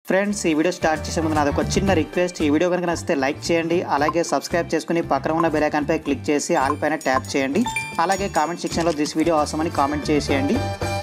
friends ఈ video start చేసే ముందు నాది ఒక చిన్న రిక్వెస్ట్ ఈ వీడియో కనుక నచ్చితే లైక్ చేయండి అలాగే సబ్స్క్రైబ్ చేసుకుని పక్కన ఉన్న బెల్ ఐకాన్ పై క్లిక్ చేసి ఆల్ పైన ట్యాప్ చేయండి అలాగే కామెంట్ సెక్షన్లో దిస్ వీడియో అవసరం అని కామెంట్ చేసేయండి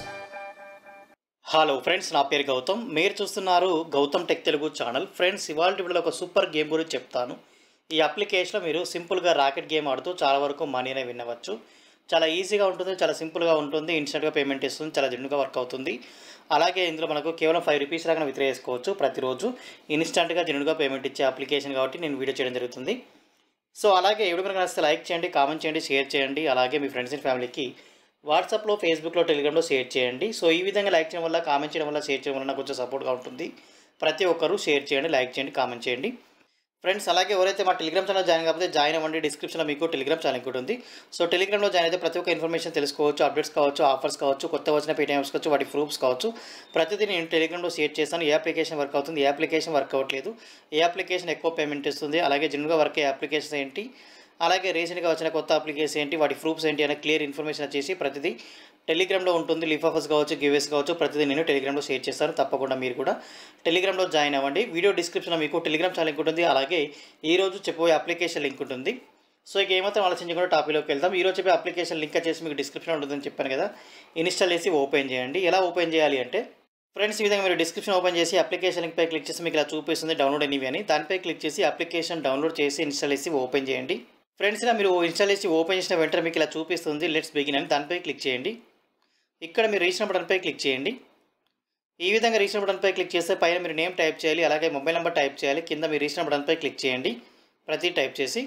హలో ఫ్రెండ్స్ నా పేరు గౌతమ్ మీరు చూస్తున్నారు Gautam tech Telugu channel friends ఇవాళ వీడియోలో ఒక సూపర్ గేమ్ గురించి చెప్తాను ఈ అప్లికేషన్లో మీరు సింపుల్గా రాకెట్ గేమ్ ఆడుతూ చాలా వరకు మనీనే వినవచ్చు చాలా ఈజీగా ఉంటుంది చాలా సింపుల్గా ఉంటుంది ఇన్స్టెంట్గా పేమెంట్ ఇస్తుంది చాలా జెన్యున్గా వర్క్ అవుతుంది అలాగే ఇందులో మనకు కేవలం ఫైవ్ రూపీస్ లాగా విత్డ్రా చేసుకోవచ్చు ప్రతిరోజు ఇన్స్టెంట్గా జెన్యున్గా పేమెంట్ ఇచ్చే అప్లికేషన్ కాబట్టి నేను వీడియో చేయడం జరుగుతుంది సో అలాగే ఎవరు కనుక నచ్చితే లైక్ చేయండి కామెంట్ చేయండి షేర్ చేయండి అలాగే మీ ఫ్రెండ్స్ అండ్ ఫ్యామిలీకి వాట్సాప్లో ఫేస్బుక్లో టెలిగ్రామ్లో షేర్ చేయండి సో ఈ విధంగా లైక్ చేయడం వల్ల కామెంట్ చేయడం వల్ల షేర్ చేయడం వల్ల నాకు కొంచెం సపోర్ట్గా ఉంటుంది ప్రతి ఒక్కరూ షేర్ చేయండి లైక్ చేయండి కామెంట్ చేయండి ఫ్రెండ్స్ అలాగే ఎవరైతే మా టెలిగ్రామ్ ఛానల్ జాయిన్ కాకపోతే జాయిన్ అవ్వండి డిస్క్రిప్షన్లో మీకు టెలిగ్రామ్ ఛానల్ కూడా ఉంది సో టెలిగ్రామ్లో జాయిన్ అయితే ప్రతి ఒక్క ఇన్ఫర్మేషన్ తెలుసుకోవచ్చు అప్డేట్స్ కావచ్చు ఆఫర్స్ కావచ్చు కొత్త వచ్చిన పేటీఎమ్స్ కావచ్చు వాటి ప్రూఫ్స్ కావచ్చు ప్రతిదీ నేను టెలిగ్రామ్లో షేర్ చేస్తాను ఏ అప్లికేషన్ వర్క్ అవుతుంది ఏ అప్లికేషన్ వర్క్ అవ్వట్లేదు ఏ అప్లికేషన్ ఎక్కువ పేమెంట్ ఇస్తుంది అలాగే జనరల్గా వర్క్ అయ్యే అప్లికేషన్స్ ఏంటి అలాగే రీసెంట్గా వచ్చిన కొత్త అప్లికేషన్ ఏంటి వాటి ప్రూఫ్స్ ఏంటి అనే క్లియర్ ఇన్ఫర్మేషన్ వచ్చేసి ప్రతిదీ టెలిగ్రామ్లో ఉంటుంది లిఫాఫర్స్ కావచ్చు గివేస్ కావచ్చు ప్రతిదీ నేను టెలిగ్రామ్లో షేర్ చేస్తాను తప్పకుండా మీరు కూడా టెలిగ్రామ్లో జాయిన్ అవ్వండి వీడియో డిస్క్రిప్షన్లో మీకు టెలిగ్రామ్ ఛానల్ లింక్ ఉంటుంది అలాగే ఈ రోజు చెప్పబోయే అప్లికేషన్ లింక్ ఉంటుంది సో ఇక ఏమాత్రం ఆలోచించకుండా టాపిక్లోకి వెళ్దాం ఈ రోజు చెప్పే అప్లికేషన్ లింక్ వచ్చేసి మీకు డిస్క్రిప్షన్లో ఉంటుందని చెప్పాను కదా ఇన్స్టాల్ చేసి ఓపెన్ చేయండి ఎలా ఓపెన్ చేయాలి అంటే ఫ్రెండ్స్ ఈ విధంగా మీరు డిస్క్రిప్షన్ ఓపెన్ చేసి అప్లికేషన్ లింక్పై క్లిక్ చేసి మీకు ఇలా చూపిస్తుంది డౌన్లోడ్ ఎనీవి అని దానిపై క్లిక్ చేసి అప్లికేషన్ డౌన్లోడ్ చేసి ఇన్స్టాల్ చేసి ఓపెన్ చేయండి ఫ్రెండ్స్ ఇలా మీరు ఇన్స్టాల్ చేసి ఓపెన్ చేసిన వెంటనే మీకు ఇలా చూపిస్తుంది లెట్స్ బిగిన్ అని దానిపై క్లిక్ చేయండి ఇక్కడ మీరు రీచ్ బటన్పై క్లిక్ చేయండి ఈ విధంగా రీచ్ బటన్పై క్లిక్ చేస్తే పైన మీరు నేమ్ టైప్ చేయాలి అలాగే మొబైల్ నెంబర్ టైప్ చేయాలి కింద మీరు రీచ్ బటన్పై క్లిక్ చేయండి ప్రతి టైప్ చేసి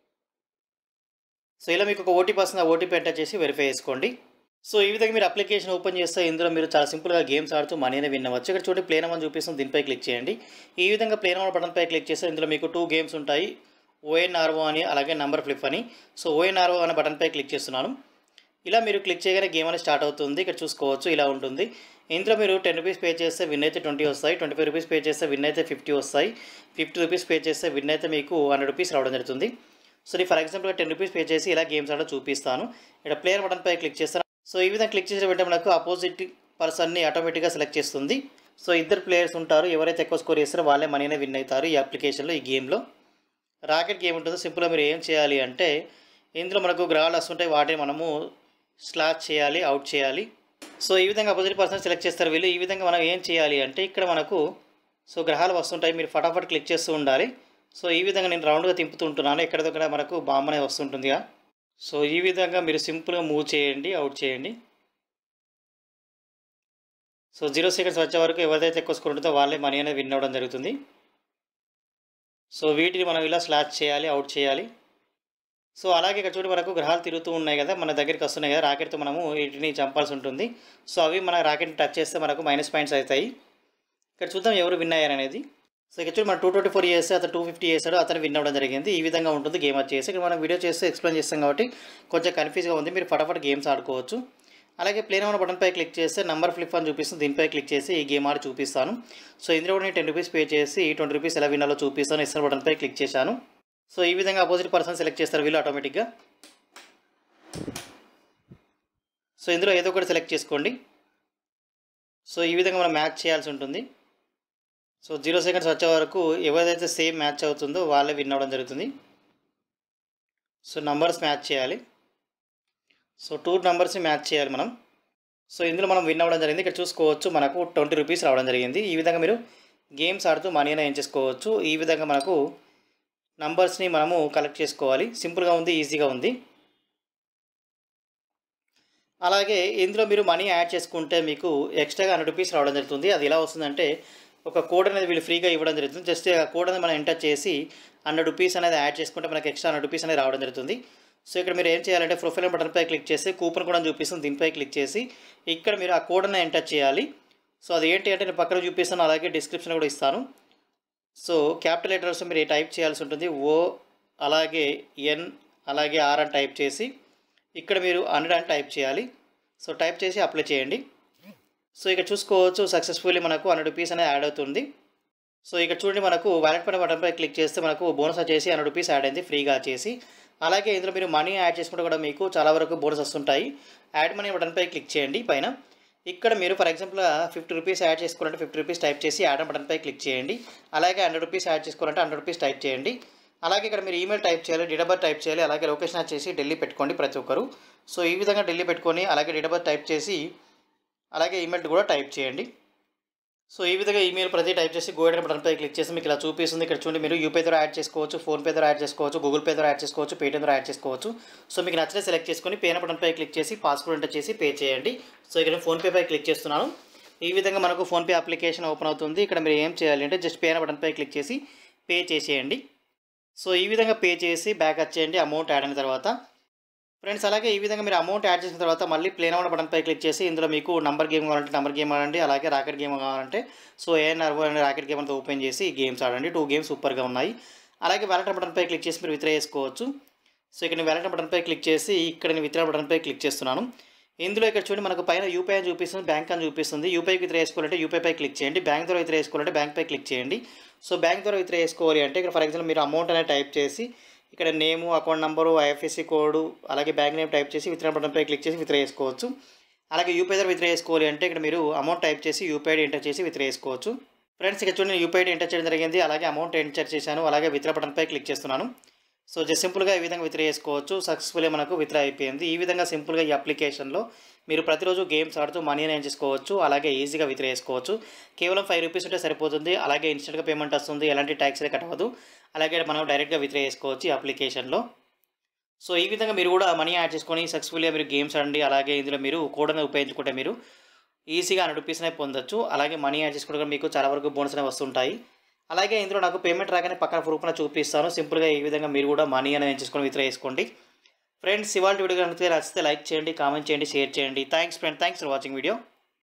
సో ఇలా మీకు ఒక ఓటీపీ వస్తుంది ఆ ఓటీపీ ఎంటర్ చేసి వెరిఫై చేసుకోండి సో ఈ విధంగా మీరు అప్లికేషన్ ఓపెన్ చేస్తే ఇందులో మీరు చాలా సింపుల్గా గేమ్స్ ఆడుతూ మనీనే వినవచ్చు ఇక్కడ చూడండి ప్లేన్ అని చూపిస్తుంది దీనిపై క్లిక్ చేయండి ఈ విధంగా ప్లేన్ బటన్పై క్లిక్ చేస్తే ఇందులో మీకు టూ గేమ్స్ ఉంటాయి ఓఎన్ఆర్ఓ అని అలాగే నంబర్ ఫ్లిప్ అని సో ఓఎన్ఆర్ఓ అనే బటన్పై క్లిక్ చేస్తున్నాను ఇలా మీరు క్లిక్ చేయగానే గేమ్ అనేది స్టార్ట్ అవుతుంది ఇక్కడ చూసుకోవచ్చు ఇలా ఉంటుంది ఇందులో మీరు టెన్ రూపీస్ పే చేస్తే విన్ అయితే ట్వంటీ వస్తాయి ట్వంటీ ఫైవ్ రూపీస్ పే చేస్తే విన్ అయితే ఫిఫ్టీ వస్తాయి ఫిఫ్టీ రూపీస్ పే చేస్తే విన్ అయితే మీకు హండ్రెడ్ రూపీస్ రావడం జరుగుతుంది సో నేను ఫర్ ఎగ్జాంపుల్గా టెన్ రూపీస్ పే చేసి ఇలా గేమ్స్ ఆడో చూపిస్తాను ఇక్కడ ప్లేయర్ బటన్పై క్లిక్ చేస్తాను సో ఈ విధంగా క్లిక్ చేసిన వెంటనే మనకు అపోజిట్ పర్సన్ని ఆటోమేటిక్గా సెలెక్ట్ చేస్తుంది సో ఇద్దరు ప్లేయర్స్ ఉంటారు ఎవరైతే ఎక్కువ స్కోర్ చేస్తారో వాళ్ళే మనీనే విన్ అవుతారు ఈ అప్లికేషన్లో ఈ గేమ్లో రాకెట్ గేమ్ ఉంటుందో సింపుల్గా మీరు ఏం చేయాలి అంటే ఇందులో మనకు గ్రహాలు వస్తుంటాయి వాటిని మనము స్లాచ్ చేయాలి అవుట్ చేయాలి సో ఈ విధంగా అపోజిట్ పర్సన్ సెలెక్ట్ చేస్తారు వీళ్ళు ఈ విధంగా మనం ఏం చేయాలి అంటే ఇక్కడ మనకు సో గ్రహాలు వస్తుంటాయి మీరు ఫటాఫట్ క్లిక్ చేస్తూ ఉండాలి సో ఈ విధంగా నేను రౌండ్గా తిప్పుతుంటున్నాను ఎక్కడ దగ్గర మనకు బాంబ్ అనేది వస్తుంటుందిగా సో ఈ విధంగా మీరు సింపుల్గా మూవ్ చేయండి అవుట్ చేయండి సో జీరో సెకండ్స్ వచ్చే వరకు ఎవరిదైతే ఎక్కువ స్కోర్ ఉంటుందో వాళ్ళే మనీ అనేది విన్ అవ్వడం జరుగుతుంది సో వీటిని మనం ఇలా స్లాచ్ చేయాలి అవుట్ చేయాలి సో అలాగే ఇక్కడ చూడండి మనకు గ్రహాలు తిరుగుతూ ఉన్నాయి కదా మన దగ్గరికి వస్తున్నాయి కదా రాకెట్తో మనము వీటిని చంపాల్సి ఉంటుంది సో అవి మన రాకెట్ని టచ్ చేస్తే మనకు మైనస్ పాయింట్స్ అవుతాయి ఇక్కడ చూద్దాం ఎవరు విన్ అయ్యారు అనేది సో ఇక్కడ చూడండి మనం టూ ట్వంటీ ఫోర్ చేస్తే అతను టూ ఫిఫ్టీ చేస్తాడు అతను విన్ అవ్వడం జరిగింది ఈ విధంగా ఉంటుంది గేమ్ వచ్చేసి ఇక్కడ మనం వీడియో చేస్తే ఎక్స్ప్లెయిన్ చేస్తాం కాబట్టి కొంచెం కన్ఫ్యూజ్గా ఉంది మీరు ఫటాఫట్ గేమ్స్ ఆడుకోవచ్చు అలాగే ప్లేన్ ఉన్న బటన్పై క్లిక్ చేస్తే నంబర్ ఫ్లిప్ అని చూపిస్తుంది దీనిపై క్లిక్ చేసి ఈ గేమ్ ఆడి చూపిస్తాను సో ఇందులో కూడా నేను టెన్ రూపీస్ పే చేసి ట్వంటీ రూపీస్ ఎలా వినాలో చూపిస్తాను ఇస్తున్న బటన్పై క్లిక్ చేశాను సో ఈ విధంగా అపోజిట్ పర్సన్ సెలెక్ట్ చేస్తారు వీళ్ళు ఆటోమేటిక్గా సో ఇందులో ఏదో ఒకటి సెలెక్ట్ చేసుకోండి సో ఈ విధంగా మనం మ్యాచ్ చేయాల్సి ఉంటుంది సో జీరో సెకండ్స్ వచ్చే వరకు ఎవరైతే సేమ్ మ్యాచ్ అవుతుందో వాళ్ళే విన్ అవ్వడం జరుగుతుంది సో నంబర్స్ మ్యాచ్ చేయాలి సో టూ నంబర్స్ని మ్యాచ్ చేయాలి మనం సో ఇందులో మనం విన్ అవ్వడం జరిగింది ఇక్కడ చూసుకోవచ్చు మనకు ట్వంటీ రూపీస్ రావడం జరిగింది ఈ విధంగా మీరు గేమ్స్ ఆడుతూ మనీ అయినా ఏం చేసుకోవచ్చు ఈ విధంగా మనకు నంబర్స్ని మనము కలెక్ట్ చేసుకోవాలి సింపుల్గా ఉంది ఈజీగా ఉంది అలాగే ఇందులో మీరు మనీ యాడ్ చేసుకుంటే మీకు ఎక్స్ట్రాగా హండ్రెడ్ రూపీస్ రావడం జరుగుతుంది అది ఎలా వస్తుందంటే ఒక కోడ్ అనేది వీళ్ళు ఫ్రీగా ఇవ్వడం జరుగుతుంది జస్ట్ ఆ కోడ్ అనేది మనం ఎంటర్ చేసి హండ్రెడ్ రూపీస్ అనేది యాడ్ చేసుకుంటే మనకి ఎక్స్ట్రా హండ్రెడ్ రూపీస్ అనేది రావడం జరుగుతుంది సో ఇక్కడ మీరు ఏం చేయాలంటే ప్రొఫైల్ బటన్పై క్లిక్ చేసి కూపన్ కూడా చూపిస్తుంది దీనిపై క్లిక్ చేసి ఇక్కడ మీరు ఆ కోడ్ అనేది ఎంటర్ చేయాలి సో అది ఏంటి అంటే నేను పక్కన చూపిస్తాను అలాగే డిస్క్రిప్షన్ కూడా ఇస్తాను సో క్యాపిటల్ లెటర్స్ మీరు టైప్ చేయాల్సి ఉంటుంది ఓ అలాగే ఎన్ అలాగే ఆర్ అని టైప్ చేసి ఇక్కడ మీరు హండ్రెడ్ అని టైప్ చేయాలి సో టైప్ చేసి అప్లై చేయండి సో ఇక్కడ చూసుకోవచ్చు సక్సెస్ఫుల్లీ మనకు హండ్రెడ్ రూపీస్ అనేది యాడ్ అవుతుంది సో ఇక్కడ చూడండి మనకు వ్యాలెట్ పైన బటన్పై క్లిక్ చేస్తే మనకు బోనస్ వచ్చేసి హండ్రెడ్ రూపీస్ యాడ్ అయింది ఫ్రీగా వచ్చేసి అలాగే ఇందులో మీరు మనీ యాడ్ చేసుకుంటే కూడా మీకు చాలా వరకు బోనస్ వస్తుంటాయి యాడ్ మనీ బటన్పై క్లిక్ చేయండి పైన ఇక్కడ మీరు for example fifty rupees add చేసుకోవాలంటే ఫిఫ్టీ రూపీస్ టైప్ చేసి యాడ్ బటన్పై క్లిక్ చేయండి అలాగే హండ్రెడ్ రూపీస్ యాడ్ చేసుకోవాలంటే హండ్రెడ్ రూపీస్ టైప్ చేయండి అలాగే ఇక్కడ మీరు ఈమెయిల్ టైప్ చేయాలి డిడబర్ టైప్ చేయాలి అలాగే లొకేషన్ వచ్చేసి ఢిల్లీ పెట్టుకోండి ప్రతి ఒక్కరు సో ఈ విధంగా ఢిల్లీ పెట్టుకొని అలాగే డిడబర్ టైప్ చేసి అలాగే ఈమెయిల్ కూడా టైప్ చేయండి సో ఈ విధంగా ఈమెయిల్ ప్రతి టైప్ చేసి గోల్డెన్ బటన్పై క్లిక్ చేసి మీకు ఇలా చూపిస్తుంది ఇక్కడ చూడండి మీరు యూపీ ద్వారా యాడ్ చేసుకోవచ్చు ఫోన్పే ద్వారా యాడ్ చేసుకోవచ్చు గూగుల్ పే ద్వారా యాడ్ చేసుకోవచ్చు పేటీఎం ద్వారా యాడ్ చేసుకోవచ్చు సో మీకు నచ్చితే సెలెక్ట్ చేసుకొని పే బటన్పై క్లిక్ చేసి పాస్వర్డ్ ఎంటర్ చేసి పే చేయండి సో ఇక్కడ నేను ఫోన్పే పై క్లిక్ చేస్తున్నాను ఈ విధంగా మనకు ఫోన్పే అప్లికేషన్ ఓపెన్ అవుతుంది ఇక్కడ మీరు ఏం చేయాలి అంటే జస్ట్ పే బటన్పై క్లిక్ చేసి పే చేసేయండి సో ఈ విధంగా పే చేసి బ్యాక్ వచ్చేయండి అమౌంట్ యాడ్ అయిన తర్వాత ఫ్రెండ్స్ అలాగే ఈ విధంగా మీరు అమౌంట్ యాడ్ చేసిన తర్వాత మళ్ళీ ప్లేన్ అవ్వడం బటన్పై క్లిక్ చేసి ఇందులో మీకు నంబర్ గేమ్ కావాలంటే నంబర్ గేమ్ ఆడండి అలాగే రాకెట్ గేమ్ కావాలంటే సో ఏఎన్ఆర్ అనే రాకెట్ గేమ్ అంతా ఓపెన్ చేసి గేమ్స్ ఆడండి టూ గేమ్స్ సూపర్గా ఉన్నాయి అలాగే వ్యాలెట్ బటన్పై క్లిక్ చేసి మీరు విత్డ్రా చేసుకోవచ్చు సో ఇక్కడ నేను వ్యాలెట్ బటన్పై క్లిక్ చేసి ఇక్కడ నేను విత్డ్రా బటన్పై క్లిక్ చేస్తున్నాను ఇందులో ఇక్కడ చూడండి మనకు పైన యూపీఐ అని చూపిస్తుంది బ్యాంక్ అని చూపిస్తుంది యూపీఐకి విత్డ్రా చేసుకోవాలంటే యూపీఐ క్లిక్ చేయండి బ్యాంక్ ద్వారా విత్డ్రా చేసుకోవాలంటే బ్యాంక్ పై క్లిక్ చేయండి సో బ్యాంక్ ద్వారా విత్డ్రా చేసుకోవాలి అంటే ఇక్కడ ఫర్ ఎగ్జాంపుల్ మీరు అమౌంట్ అనేది టైప్ చేసి ఇక్కడ name account number IFSC code అలాగే బ్యాంక్ నేమ్ టైప్ చేసి విత్డ్రా బటన్పై క్లిక్ చేసి విత్డ్రా చేసుకోవచ్చు అలాగే యూపీఐ ద్వారా విత్డ్రా చేసుకోవాలి అంటే ఇక్కడ మీరు అమౌంట్ టైప్ చేసి యూపీఐ ఎంటర్ చేసి విత్డ్రా చేసుకోవచ్చు ఫ్రెండ్స్ ఇక్కడ చూడండి యూపీఐ ఎంటర్ చేయడం జరిగింది అలాగే అమౌంట్ ఎంటర్ చేశాను అలాగే విత్డ్రా బటన్పై క్లిక్ చేస్తున్నాను సో జస్ట్ సింపుల్గా ఈ విధంగా విత్డ్రా చేసుకోవచ్చు సక్సెస్ఫుల్గా మనకు విత్డ్రా అయిపోయింది ఈ విధంగా సింపుల్గా ఈ అప్లికేషన్లో మీరు ప్రతిరోజు గేమ్స్ ఆడుతూ మనీ ఎర్న్ చేసుకోవచ్చు అలాగే ఈజీగా విత్డ్రా చేసుకోవచ్చు కేవలం ఫైవ్ రూపీస్ ఉంటే సరిపోతుంది అలాగే ఇన్స్టెంట్గా పేమెంట్ వస్తుంది ఎలాంటి ట్యాక్స్ కట్ అవ్వదు అలాగే మనం డైరెక్ట్గా విత్డ్రా చేసుకోవచ్చు ఈ అప్లికేషన్లో సో ఈ విధంగా మీరు కూడా మనీ యాడ్ చేసుకొని సక్సెస్ఫుల్గా మీరు గేమ్స్ ఆడండి అలాగే ఇందులో మీరు కోడ్ అనేది ఉపయోగించుకుంటే మీరు ఈజీగా హండ్రెడ్ రూపీస్ అనేవి పొందొచ్చు అలాగే మనీ యాడ్ చేసుకుంటే కూడా మీకు చాలా వరకు బోనస్ అనేవి వస్తుంటాయి అలాగే ఇందులో నాకు పేమెంట్ రాగానే పక్కన ప్రూఫ్ చూపిస్తాను సింపుల్గా ఈ విధంగా మీరు కూడా మనీ అనేది చేసుకొని విత్డ్రా చేసుకోండి ఫ్రెండ్స్ ఇవాళ వీడియో కనుక నచ్చితే లైక్ చేయండి కామెంట్ చేయండి షేర్ చేయండి thanks friend thanks for watching video